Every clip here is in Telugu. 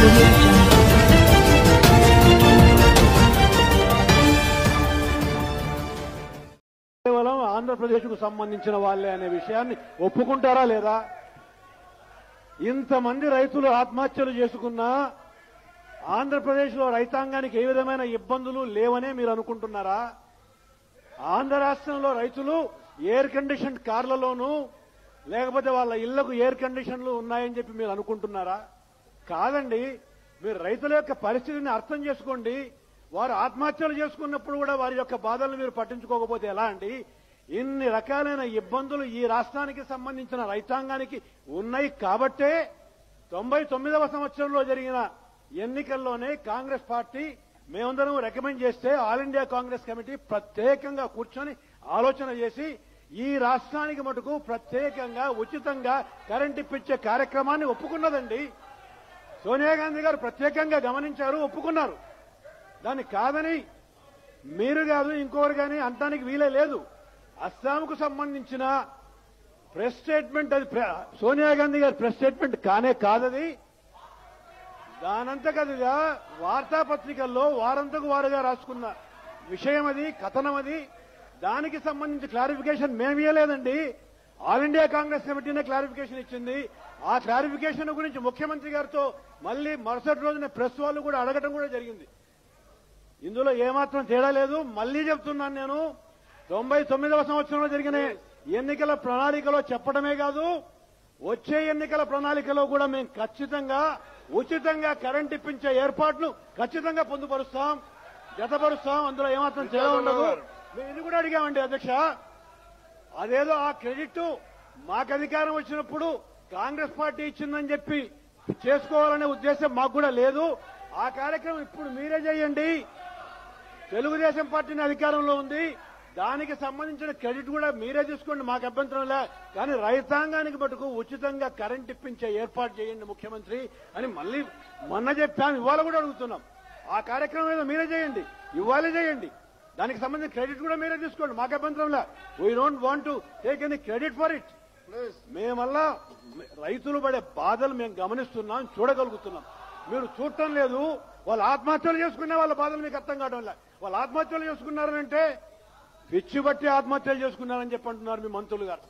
audio jungle. కేవలం ఆంధ్రప్రదేశ్కు సంబంధించిన వాళ్ళే అనే విషయాన్ని ఒప్పుకుంటారా లేదా ఇంతమంది రైతులు ఆత్మహత్యలు చేసుకున్నా ఆంధ్రప్రదేశ్లో రైతాంగానికి ఏ విధమైన ఇబ్బందులు లేవనే మీరు అనుకుంటున్నారా ఆంధ్ర రాష్ట్రంలో రైతులు ఎయిర్ కండిషన్ కార్లలోనూ లేకపోతే వాళ్ళ ఇళ్లకు ఎయిర్ కండిషన్లు ఉన్నాయని చెప్పి మీరు అనుకుంటున్నారా కాదండి మీరు రైతుల యొక్క పరిస్థితిని అర్థం చేసుకోండి వారు ఆత్మహత్యలు చేసుకున్నప్పుడు కూడా వారి యొక్క బాధలను మీరు పట్టించుకోకపోతే ఎలా అండి ఇన్ని రకాలైన ఇబ్బందులు ఈ రాష్ట్రానికి సంబంధించిన రైతాంగానికి ఉన్నాయి కాబట్టే తొంభై తొమ్మిదవ సంవత్సరంలో జరిగిన ఎన్నికల్లోనే కాంగ్రెస్ పార్టీ మేమందరం రికమెండ్ చేస్తే ఆల్ ఇండియా కాంగ్రెస్ కమిటీ ప్రత్యేకంగా కూర్చొని ఆలోచన చేసి ఈ రాష్ట్రానికి మటుకు ప్రత్యేకంగా ఉచితంగా కరెంట్ ఇప్పించే కార్యక్రమాన్ని ఒప్పుకున్నదండి సోనియా గాంధీ గారు ప్రత్యేకంగా గమనించారు ఒప్పుకున్నారు దాన్ని కాదని మీరు కాదు ఇంకొకరు కానీ అంటానికి వీలే లేదు అస్సాంకు సంబంధించిన ప్రెస్ స్టేట్మెంట్ అది ప్ర- సోనియా గాంధీ గారి ప్రెస్ స్టేట్మెంట్ కానే కాదది దానంతకదిగా వార్తాపత్రికల్లో వారంతకు వారుగా రాసుకున్న విషయం అది కథనం అది దానికి సంబంధించి క్లారిఫికేషన్ మేము ఇవ్వలేదండి ఆల్ ఇండియా కాంగ్రెస్ కమిటీనే క్లారిఫికేషన్ ఇచ్చింది ఆ క్లారిఫికేషన్ గురించి ముఖ్యమంత్రి గారితో మళ్ళీ మరుసటి రోజున ప్రెస్ వాళ్ళు కూడా అడగటం కూడా జరిగింది ఇందులో ఏమాత్రం తేడా లేదు మళ్ళీ చెప్తున్నాను నేను తొంభై తొమ్మిదవ సంవత్సరంలో జరిగిన ఎన్నికల ప్రణాళికలో చెప్పడమే కాదు వచ్చే ఎన్నికల ప్రణాళికలో కూడా మేము ఖచ్చితంగా ఉచితంగా కరెంట్ ఇప్పించే ఏర్పాట్లు ఖచ్చితంగా పొందుపరుస్తాం జతపరుస్తాం అందులో ఏమాత్రం తేడా ఉండదు మేము ఇది కూడా అడిగామండి అధ్యక్ష అదేదో ఆ క్రెడిట్ మాకు అధికారం వచ్చినప్పుడు కాంగ్రెస్ పార్టీ ఇచ్చిందని చెప్పి చేసుకోవాలనే ఉద్దేశం మాకు కూడా లేదు ఆ కార్యక్రమం ఇప్పుడు మీరే చేయండి తెలుగుదేశం పార్టీని అధికారంలో ఉంది దానికి సంబంధించిన క్రెడిట్ కూడా మీరే తీసుకోండి మాకు అభ్యంతరం లే కానీ రైతాంగానికి మటుకు ఉచితంగా కరెంట్ ఇప్పించే ఏర్పాటు చేయండి ముఖ్యమంత్రి అని మళ్ళీ మొన్న చెప్పాం ఇవాళ కూడా అడుగుతున్నాం ఆ కార్యక్రమం ఏదో మీరే చేయండి ఇవాళే చేయండి దానికి సంబంధించిన క్రెడిట్ కూడా మీరే తీసుకోండి మాకు అభ్యంతరం లే we don't want to take any credit for it మేమల్లా రైతులు పడే బాధలు మేము గమనిస్తున్నాం చూడగలుగుతున్నాం మీరు చూడటం లేదు వాళ్ళు ఆత్మహత్యలు చేసుకునే వాళ్ళ బాధలు మీకు అర్థం కావడం లే వాళ్ళు ఆత్మహత్యలు చేసుకున్నారంటే పిచ్చి బట్టి ఆత్మహత్యలు చేసుకున్నారని చెప్పి అంటున్నారు మీ మంత్రులు గారు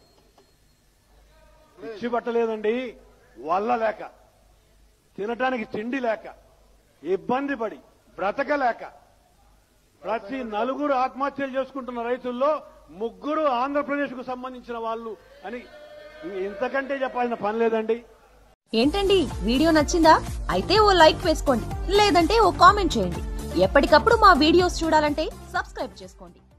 పిచ్చి పట్టలేదండి వల్ల లేక తినటానికి తిండి లేక ఇబ్బంది పడి బ్రతకలేక ప్రతి నలుగురు ఆత్మహత్యలు చేసుకుంటున్న రైతుల్లో ముగ్గురు ఆంధ్రప్రదేశ్ కు సంబంధించిన వాళ్ళు అని ఇంతకంటే చెప్పాల్సిన పని లేదండి ఏంటండి వీడియో నచ్చిందా అయితే ఓ లైక్ వేసుకోండి లేదంటే ఓ కామెంట్ చేయండి ఎప్పటికప్పుడు మా వీడియోస్ చూడాలంటే సబ్స్క్రైబ్ చేసుకోండి